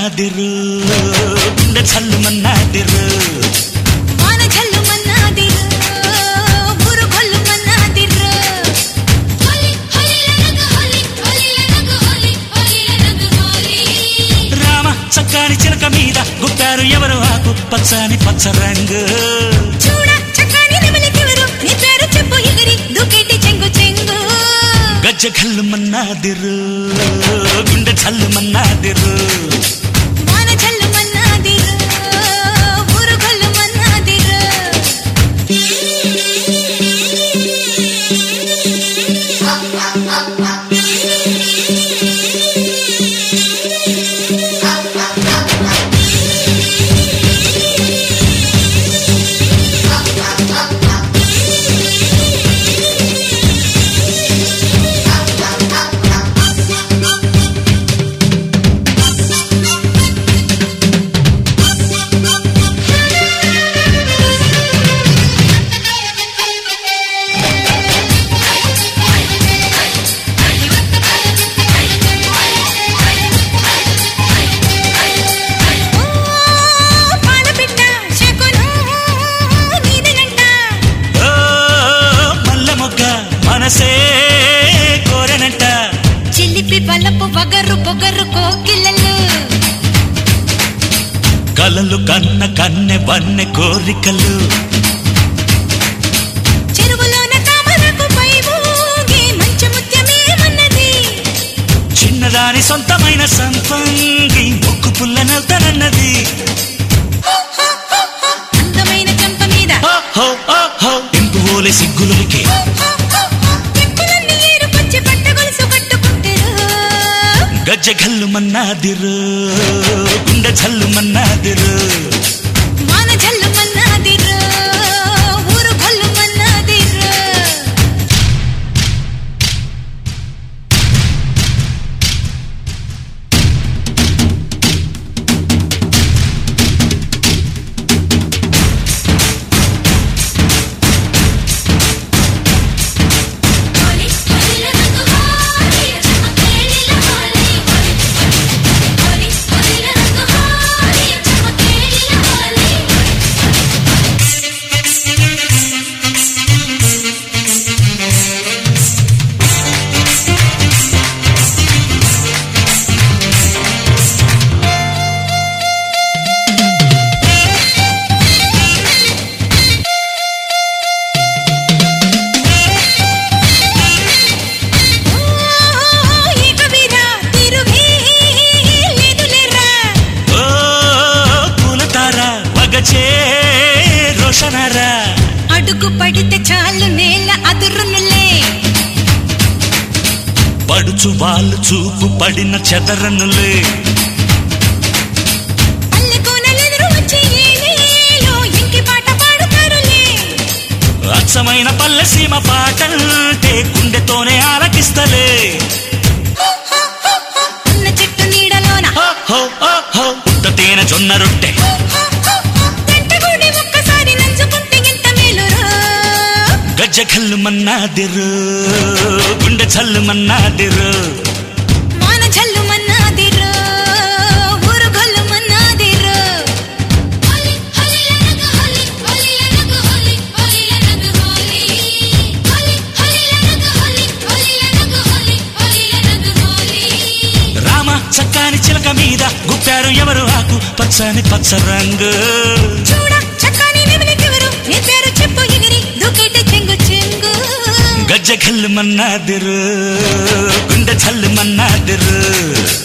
మన్నాదిరు గుండె చల్లు మన్నాదిరు వాన జల్లు మన్నాదిరు ఊరు గొల్లు మన్నాదిరు హోలీ హోలీ లనగ హోలీ హోలీ లనగ హోలీ హోలీ లనగ హోలీ రామ చక్కని చిలక మీద గుప్పారు ఎవరు ఆకు పచ్చని పచ్చ రంగు చూడ చక్కని నెమలికెవరు నీ పేరు చెప్పు ఎగిరి దూకేటి చెంగు చెంగు గజ్జ గల్లు మన్నాదిరు గుండె చల్లు మన్నాదిరు వాన జల్లు మన్నాదిరు ఊరు గొల్లు మన్నాదిరు ఓ పాలపిట్ట శకునం నీదనంట ఓ మల్లె మొగ్గ మనసే కోరెనంట చిలిపి బలపు వగరు పొగరు కోకిలలు కలలు కన్న కన్నె వన్నె కోరికలు చెరువులోన తామరకు పై ఊగే మంచు ముత్యమేమన్నది చిన్నదాని సొంతమైన సంపంగి ముక్కు పుల్లనవుతానన్నది అందమైన చెంప మీద ఓహో ఓహో ఇంపు ఓలే సిగ్గులకి చెప్పులన్నీ ఏరుకొచ్చి పట్ట గొలుసు కట్టుకుంటారు గజ్జ గల్లు మన్నాదిరు గుండె చల్లు మన్నాదిరు వాన జల్లు మన్నాదిరు ఊరు గొల్లు మన్నాదిరు హోలీ హోలీ లనగ హోలీ చమకేలిల హోలీ హోలీ హోలీ లనగ హోలీ చమకేలిల హోలీ ఈ కవిరా తిరుగే లేదులేరా ఓ పూలతార వగచే రోషనారా అడుగు పడితే చాలు నేల అదురునులే పడుచు వాళ్ళు చూపు పడిన చెదరనులే పల్లె కోనలెదురు వచ్చి ఏలేలో ఇంకి పాట పాడుతారులే అచ్చమైన పల్లె సీమ పాటంటే గుండెతోనే ఆలకిస్తలే ఉన్న చెట్టు నీడలోన ఓహో ఓహో ఉత్త తేనె జొన్న రొట్టె గంటగూడి ఒక్కసారి నంచుకుంటే ఎంత మేలురా గజ్జ కల్లు మన్నాదిరు గుండె చల్లు మన్నాదిరు వాన జల్లు మన్నాదిరు ఊరు గొల్లు మన్నాదిరు హోలీ హోలీ లనగ హోలీ హోలీ లనగ హోలీ హోలీ లనగ హోలీ హోలీ హోలీ లనగ హోలీ హోలీ లనగ హోలీ హోలీ లనగ హోలీ రామ చక్కని చిలక మీద గుప్పారు ఎవరు ఆకు పచ్చని పచ్చ రంగు చూడ చక్కని నెమలికెవరు నీ పేరు చెప్పు ఎగిరి దూకేటి చెంగు చెంగు గజ్జ కల్లు మన్నాదిరు గుండె చల్లు మన్నాదిరు